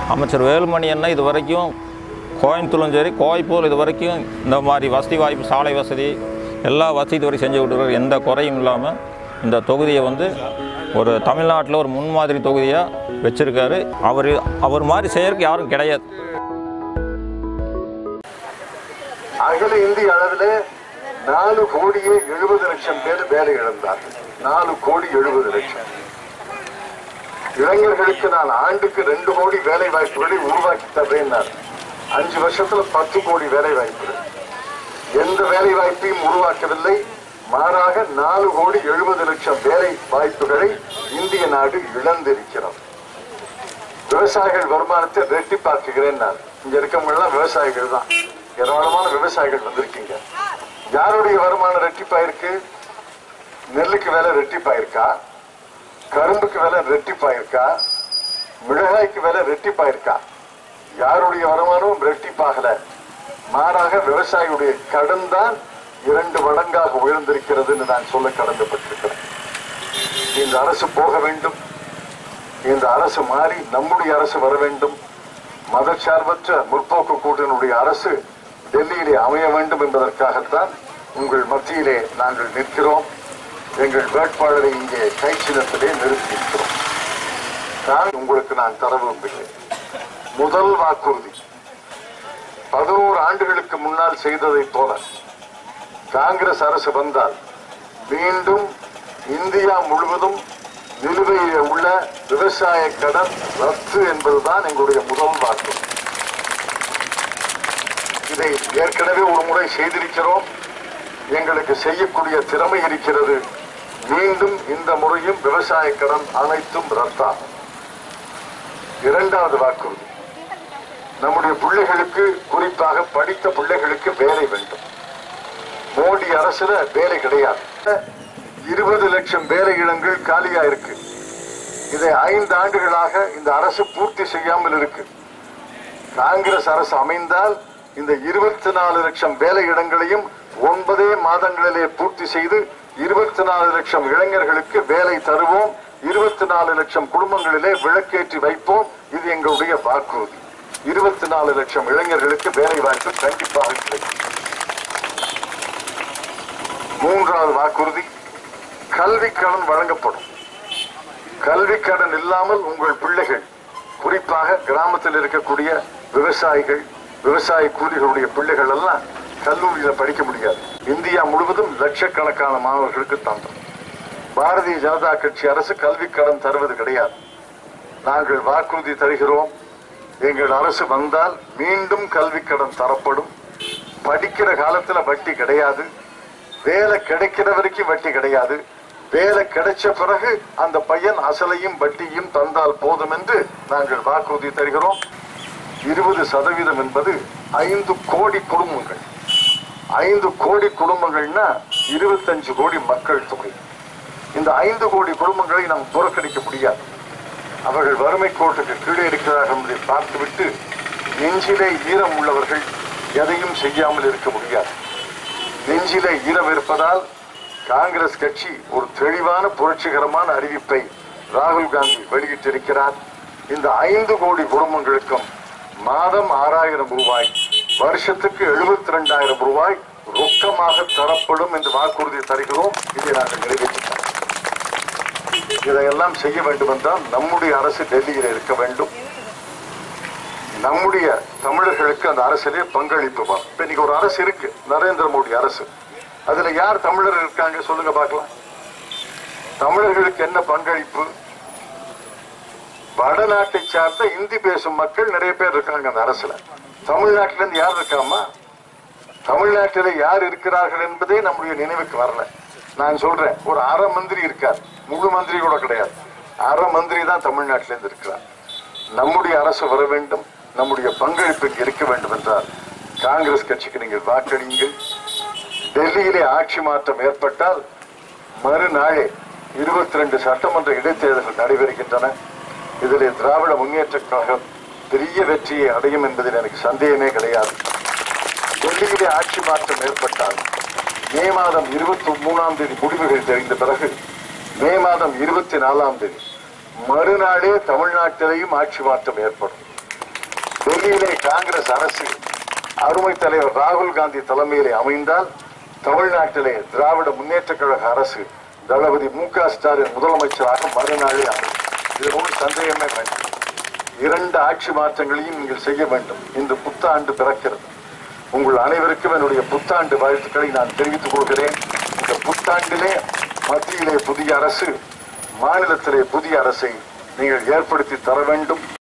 அமைச்சர் வேலுமணி அண்ணன் இது வரைக்கும் கோயம்புத்தூரும் சரி கோயம்புத்தூர் இது வரைக்கும் இந்த மாதிரி வசதி வாய்ப்பு சாலை வசதி எல்லா வசதி இதுவரை செஞ்சு கொடுக்குறாரு எந்த குறையும் இல்லாமல் இந்த தொகுதியை வந்து ஒரு தமிழ்நாட்டில் ஒரு முன்மாதிரி தொகுதியாக வச்சுருக்காரு அவர் அவர் மாதிரி செய்யறதுக்கு யாரும் கிடையாது அகில இந்திய அளவிலே நாலு கோடியே எழுபது லட்சம் பேர் வேலை இழந்தார்கள் நாலு கோடி எழுபது லட்சம் இளைஞர்களுக்கு நான் ஆண்டுக்கு ரெண்டு கோடி வேலை வாய்ப்புகளை உருவாக்கி தர்றேன்னார் அஞ்சு வருஷத்துல பத்து கோடி வேலை வாய்ப்புகள் எந்த வேலை வாய்ப்பையும் உருவாக்கவில்லை மாறாக நாலு கோடி எழுபது லட்சம் வேலை வாய்ப்புகளை இந்திய நாடு இழந்திருக்கிறது விவசாயிகள் வருமானத்தை ரெட்டிப்பாக்குகிறேன் நான் இங்க இருக்கவங்க எல்லாம் விவசாயிகள் தான் ஏராளமான விவசாயிகள் வந்திருக்கீங்க யாருடைய வருமானம் ரெட்டிப்பாயிருக்கு நெல்லுக்கு விலை ரெட்டிப்பாயிருக்கா கரும்புக்கு விலை ரெட்டிப்பாயிருக்கா மிளகாய்க்கு விலை ரெட்டிப்பாயிருக்கா யாருடைய வருமானமும் ரெட்டிப்பாகல மாறாக விவசாயியுடைய கடன் தான் இரண்டு மடங்காக உயர்ந்திருக்கிறதுன்னு நான் சொல்ல கடமைப்பட்டிருக்கிறேன் இந்த அரசு போக வேண்டும் இந்த அரசு மாறி நம்முடைய அரசு வர வேண்டும் மதச்சார்பற்ற முற்போக்கு கூட்டணியுடைய அரசு டெல்லியிலே அமைய வேண்டும் என்பதற்காகத்தான் உங்கள் மத்தியிலே நாங்கள் நிற்கிறோம் எங்கள் வேட்பாளரை இங்கே கை சின்னத்திலே நிறுத்தியிருக்கிறோம் நான் உங்களுக்கு நான் தர விரும்புகிறேன் முதல் வாக்குறுதி பதினோரு ஆண்டுகளுக்கு முன்னால் செய்ததைப் போல காங்கிரஸ் அரசு வந்தால் மீண்டும் இந்தியா முழுவதும் நிலுவையில் உள்ள விவசாய கடன் ரத்து என்பதுதான் எங்களுடைய முதல் வாக்கு இதை ஏற்கனவே ஒரு முறை செய்திருக்கிறோம் எங்களுக்கு செய்யக்கூடிய திறமை இருக்கிறது மீண்டும் இந்த முறையும் விவசாய கடன் அனைத்தும் ரத்தாகும் இரண்டாவது வாக்குறுதி நம்முடைய பிள்ளைகளுக்கு குறிப்பாக படித்த பிள்ளைகளுக்கு வேலை வேண்டும் மோடி அரசுல வேலை கிடையாது இருபது லட்சம் வேலை இடங்கள் காலியா இருக்கு இதை ஐந்து ஆண்டுகளாக இந்த அரசு பூர்த்தி செய்யாமல் இருக்கு காங்கிரஸ் அரசு அமைந்தால் இந்த இருபத்தி நாலு லட்சம் வேலை இடங்களையும் ஒன்பதே மாதங்களிலே பூர்த்தி செய்து இருபத்தி நாலு லட்சம் இளைஞர்களுக்கு வேலை தருவோம் இருபத்தி நாலு லட்சம் குடும்பங்களிலே விளக்கேற்றி வைப்போம் இது எங்களுடைய வாக்குறுதி இருபத்தி நாலு லட்சம் இளைஞர்களுக்கு வேலை வாய்ப்பு கண்டிப்பாக கிடைக்கும் மூன்றாவது வாக்குறுதி கல்வி கடன் வழங்கப்படும் கல்வி கடன் இல்லாமல் உங்கள் பிள்ளைகள் குறிப்பாக கிராமத்தில் இருக்கக்கூடிய விவசாயிகள் விவசாய கூலிகளுடைய பிள்ளைகள் எல்லாம் கல்லூரியில படிக்க முடியாது இந்தியா முழுவதும் லட்சக்கணக்கான மாணவர்களுக்கு தந்தோம் பாரதிய ஜனதா கட்சி அரசு கல்வி கடன் தருவது கிடையாது நாங்கள் வாக்குறுதி தருகிறோம் எங்கள் அரசு வந்தால் மீண்டும் கல்வி கடன் தரப்படும் படிக்கிற காலத்துல வட்டி கிடையாது வேலை கிடைக்கிற வரைக்கும் வட்டி கிடையாது வேலை கிடைச்ச பிறகு அந்த பையன் அசலையும் வட்டியும் தந்தால் போதும் என்று நாங்கள் வாக்குறுதி தருகிறோம் இருபது சதவீதம் என்பது ஐந்து கோடி குடும்பங்கள் ஐந்து கோடி குடும்பங்கள்னா இருபத்தஞ்சு கோடி மக்கள் தொகை இந்த ஐந்து கோடி குடும்பங்களை நாம் புறக்கணிக்க முடியாது அவர்கள் வறுமை கோட்டுக்கு கீழே இருக்கிறார்கள் என்பதை பார்த்துவிட்டு நெஞ்சிலே ஈரம் உள்ளவர்கள் எதையும் செய்யாமல் இருக்க முடியாது நெஞ்சிலே ஈரம் இருப்பதால் காங்கிரஸ் கட்சி ஒரு தெளிவான புரட்சிகரமான அறிவிப்பை ராகுல் காந்தி வெளியிட்டிருக்கிறார் இந்த ஐந்து கோடி குடும்பங்களுக்கும் மாதம் ஆறாயிரம் ரூபாய் வருஷத்துக்கு எழுபத்தி ரெண்டாயிரம் ரூபாய் ரொக்கமாக தரப்படும் என்று வாக்குறுதி தருகிறோம் இதை நாங்கள் நிறைவேற்றினோம் இதையெல்லாம் செய்ய வேண்டும் என்றால் நம்முடைய அரசு டெல்லியில் இருக்க வேண்டும் நம்முடைய தமிழர்களுக்கு அந்த அரசிலே பங்களிப்பு வரும் இப்ப இன்னைக்கு ஒரு அரசு இருக்கு நரேந்திர மோடி அரசு அதுல யார் தமிழர் இருக்காங்க சொல்லுங்க பார்க்கலாம் தமிழர்களுக்கு என்ன பங்களிப்பு வடநாட்டை சார்ந்த இந்தி பேசும் மக்கள் நிறைய பேர் இருக்காங்க அந்த அரசுல தமிழ்நாட்டில இருந்து யார் இருக்காமா தமிழ்நாட்டில யார் இருக்கிறார்கள் என்பதே நம்முடைய நினைவுக்கு வரல நான் சொல்றேன் ஒரு அரை மந்திரி இருக்கார் முழு மந்திரி கூட கிடையாது அரை மந்திரி தான் தமிழ்நாட்டில இருந்து இருக்கிறார் நம்முடைய அரசு வர வேண்டும் நம்முடைய பங்களிப்பு இங்கு இருக்க வேண்டும் என்றால் காங்கிரஸ் கட்சிக்கு நீங்கள் வாக்களியுங்கள் டெல்லியிலே ஆட்சி மாற்றம் ஏற்பட்டால் மறுநாளே இருபத்தி ரெண்டு சட்டமன்ற இடைத்தேர்தல்கள் நடைபெறுகின்றன இதிலே திராவிட முன்னேற்ற கழகம் பெரிய வெற்றியை அடையும் என்பதில் எனக்கு சந்தேகமே கிடையாது டெல்லியிலே ஆட்சி மாற்றம் ஏற்பட்டால் மே மாதம் இருபத்தி மூணாம் தேதி முடிவுகள் தெரிந்த பிறகு மே மாதம் இருபத்தி நாலாம் தேதி மறுநாளே தமிழ்நாட்டிலேயும் ஆட்சி மாற்றம் ஏற்படும் டெல்லியிலே காங்கிரஸ் அரசு அருமை தலைவர் ராகுல் காந்தி தலைமையிலே அமைந்தால் தமிழ்நாட்டிலே திராவிட முன்னேற்ற கழக அரசு தளபதி மு க ஸ்டாலின் முதலமைச்சராக மறுநாளே அமையும் இதில் ஒன்றும் சந்தேகமே வேண்டாம் இரண்டு ஆட்சி மாற்றங்களையும் நீங்கள் செய்ய வேண்டும் இந்த புத்தாண்டு பிறக்கிறது உங்கள் அனைவருக்கும் என்னுடைய புத்தாண்டு வாழ்த்துக்களை நான் தெரிவித்துக் கொள்கிறேன் இந்த புத்தாண்டிலே மத்தியிலே புதிய அரசு மாநிலத்திலே புதிய அரசை நீங்கள் ஏற்படுத்தி தர வேண்டும்